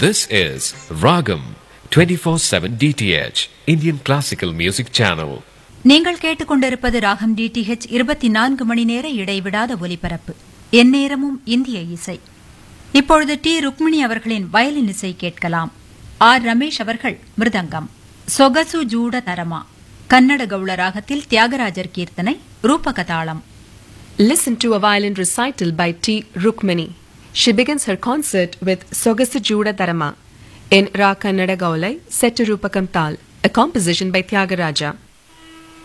This is Ragam 24/7 DTH Indian Classical Music Channel. நீங்கள் கேட்டுக்கொண்டிருப்பது ராகம் டிடிஹெச் இருபத்தி நான்கு மணி நேர இடைவிடாத ஒலிபரப்பு எந்நேரமும் இந்திய இசை இப்பொழுது டி ருக்மிணி அவர்களின் வயலின் இசை கேட்கலாம் ஆர் ரமேஷ் அவர்கள் மிருதங்கம் சொகசு ஜூட தரமா கன்னட கவுள ராகத்தில் தியாகராஜர் கீர்த்தனை ரூபகதாளம் Listen to a violin recital by T. Rukmini. She begins her concert with Sogasu Juda Dharama in Ra Kannada Gaulai set to Rupakam Tal, a composition by Tyagaraja.